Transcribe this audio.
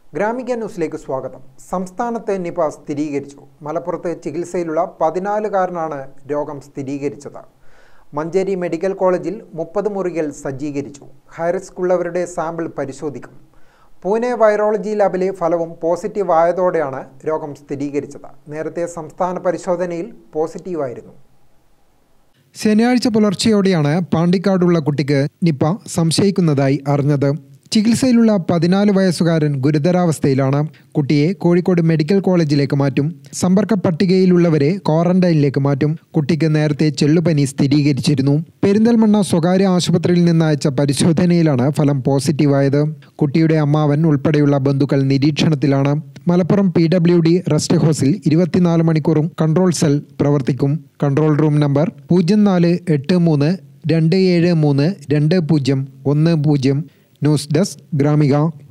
ഗ്രാമിക ന്യൂസിലേക്ക് സ്വാഗതം സംസ്ഥാനത്ത് നിപ സ്ഥിരീകരിച്ചു മലപ്പുറത്ത് ചികിത്സയിലുള്ള പതിനാലുകാരനാണ് രോഗം സ്ഥിരീകരിച്ചത് മഞ്ചേരി മെഡിക്കൽ കോളേജിൽ മുപ്പത് മുറികൾ സജ്ജീകരിച്ചു ഹൈറിസ്ക് ഉള്ളവരുടെ സാമ്പിൾ പരിശോധിക്കും പൂനെ വൈറോളജി ലാബിലെ ഫലവും പോസിറ്റീവ് ആയതോടെയാണ് രോഗം സ്ഥിരീകരിച്ചത് നേരത്തെ സംസ്ഥാന പരിശോധനയിൽ പോസിറ്റീവായിരുന്നു ശനിയാഴ്ച പുലർച്ചെയോടെയാണ് പാണ്ടിക്കാടുള്ള കുട്ടിക്ക് നിപ്പ സംശയിക്കുന്നതായി അറിഞ്ഞത് ചികിത്സയിലുള്ള പതിനാല് വയസ്സുകാരൻ ഗുരുതരാവസ്ഥയിലാണ് കുട്ടിയെ കോഴിക്കോട് മെഡിക്കൽ കോളേജിലേക്ക് മാറ്റും സമ്പർക്ക പട്ടികയിലുള്ളവരെ ക്വാറന്റൈനിലേക്ക് മാറ്റും കുട്ടിക്ക് നേരത്തെ ചെള്ളുപനി സ്ഥിരീകരിച്ചിരുന്നു പെരിന്തൽമണ്ണ സ്വകാര്യ ആശുപത്രിയിൽ നിന്ന് അയച്ച പരിശോധനയിലാണ് ഫലം പോസിറ്റീവായത് കുട്ടിയുടെ അമ്മാവൻ ഉൾപ്പെടെയുള്ള ബന്ധുക്കൾ നിരീക്ഷണത്തിലാണ് Malappuram P W D rest ഹൗസിൽ ഇരുപത്തിനാല് മണിക്കൂറും കൺട്രോൾ സെൽ പ്രവർത്തിക്കും കൺട്രോൾ റൂം നമ്പർ പൂജ്യം നാല് എട്ട് മൂന്ന് രണ്ട് ഏഴ് മൂന്ന് രണ്ട് പൂജ്യം ഒന്ന് പൂജ്യം ന്യൂസ് ഡെസ്ക് ഗ്രാമിക